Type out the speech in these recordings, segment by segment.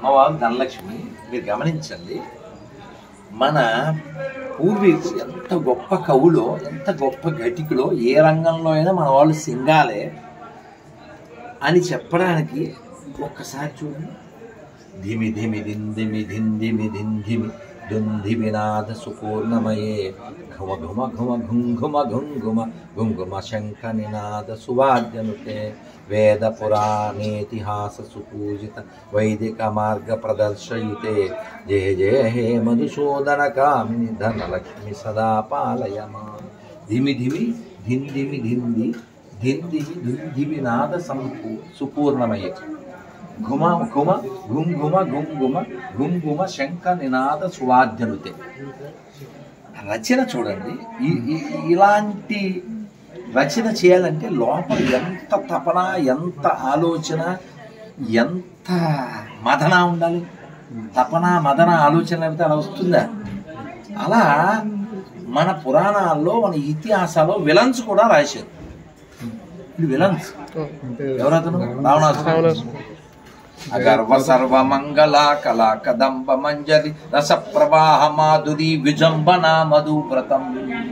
అమ్మవారు ధనలక్ష్మి మీరు గమనించండి మన పూర్వీకులు ఎంత గొప్ప కవులో ఎంత గొప్ప ఘటికులో ఏ రంగంలో అయినా మన వాళ్ళు సింగాలే అని చెప్పడానికి ఒక్కసారి చూడండి ధిమి ధిమి దిందిమి ధిందిమి దిందిమి దుంధిమినాథ సుపూర్ణమయే ఘుమ ఘుమ ఘుమ ఘుంఘుమ ఘుంఘుమ ఘుంఘుమ శంఖ నినాద సువాద్యనుతే వేద పురాణేతిహాస సుపూజిత వైదిక మార్గ ప్రదర్శయితే జయ జయ హే మధుసూదన కామిని ధనలక్ష్మి సదా పాలయమా ధిమి ధిమి ధిందిమి ధింది ధిందిమి ధుంధిమి నాద సంపూ సుపూర్ణమయ్యే ఘుమ ఘుమ ఘుం ఘుమ ఘుం ఘుమ ఘుం ఘుమ శంఖ నినాద సువాద్యనుతే రచన చూడండి ఈ ఈ- ఇలాంటి రచన చేయాలంటే లోపల ఎంత తపన ఎంత ఆలోచన ఎంత మదన ఉండాలి తపన మదన ఆలోచన లేకపోతే అలా వస్తుందా అలా మన పురాణాల్లో మన ఇతిహాసాల్లో విలన్స్ కూడా రాశారు ఇది విలన్స్ ఎవరతను రావణాసుడు అగర్వ సర్వ మంగళ కళా కదంబ మంజరి రస ప్రవాహ మాధురి విజంబన మధువ్రతం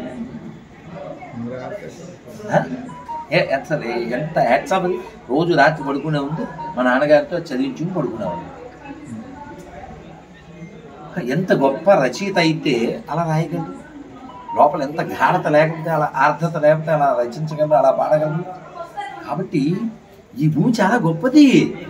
హ? ఏ ఎంత ఎంత హ్యాట్స్ ఆఫ్ అది రోజు రాత్రి పడుకునే ఉంది మా నాన్నగారితో చదివించుకుని పడుకునేవాడు ఎంత గొప్ప రచయిత అయితే అలా రాయగలరు లోపల ఎంత గాఢత లేకపోతే అలా ఆర్ధత లేకపోతే అలా రచించగలరు అలా పాడగలరు కాబట్టి ఈ భూమి చాలా గొప్పది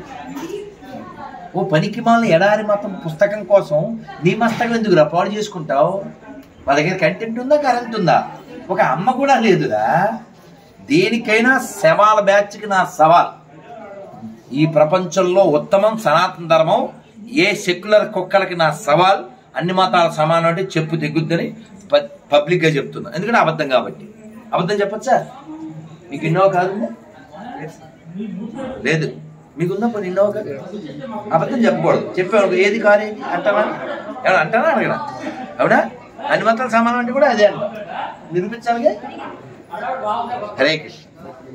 ఓ పనికి మాలిన ఎడారి మతం పుస్తకం కోసం నీ మస్తకం ఎందుకు రా పాడు చేసుకుంటావు వాళ్ళ దగ్గర కంటెంట్ ఉందా కరెంట్ ఉందా ఒక అమ్మ కూడా లేదురా దేనికైనా శవాల బ్యాచ్కి నా సవాల్ ఈ ప్రపంచంలో ఉత్తమం సనాతన ధర్మం ఏ సెక్యులర్ కుక్కలకి నా సవాల్ అన్ని మతాల సమానం అంటే చెప్పు తెగుద్దని పబ్లిక్ గా చెప్తున్నా ఎందుకంటే అబద్ధం కాబట్టి అబద్ధం చెప్పచ్చా మీకు ఇన్నోవా కాదు లేదు మీకుందా కొన్ని ఇన్నోవా కాదు అబద్ధం చెప్పకూడదు చెప్పాను ఏది కాదు ఏది అంటావా ఏమన్నా అంటానా అడగడా అవునా అన్ని మతాల సమానం అంటే కూడా అదే అంట నిరూపించాలిగా హరే కృష్ణ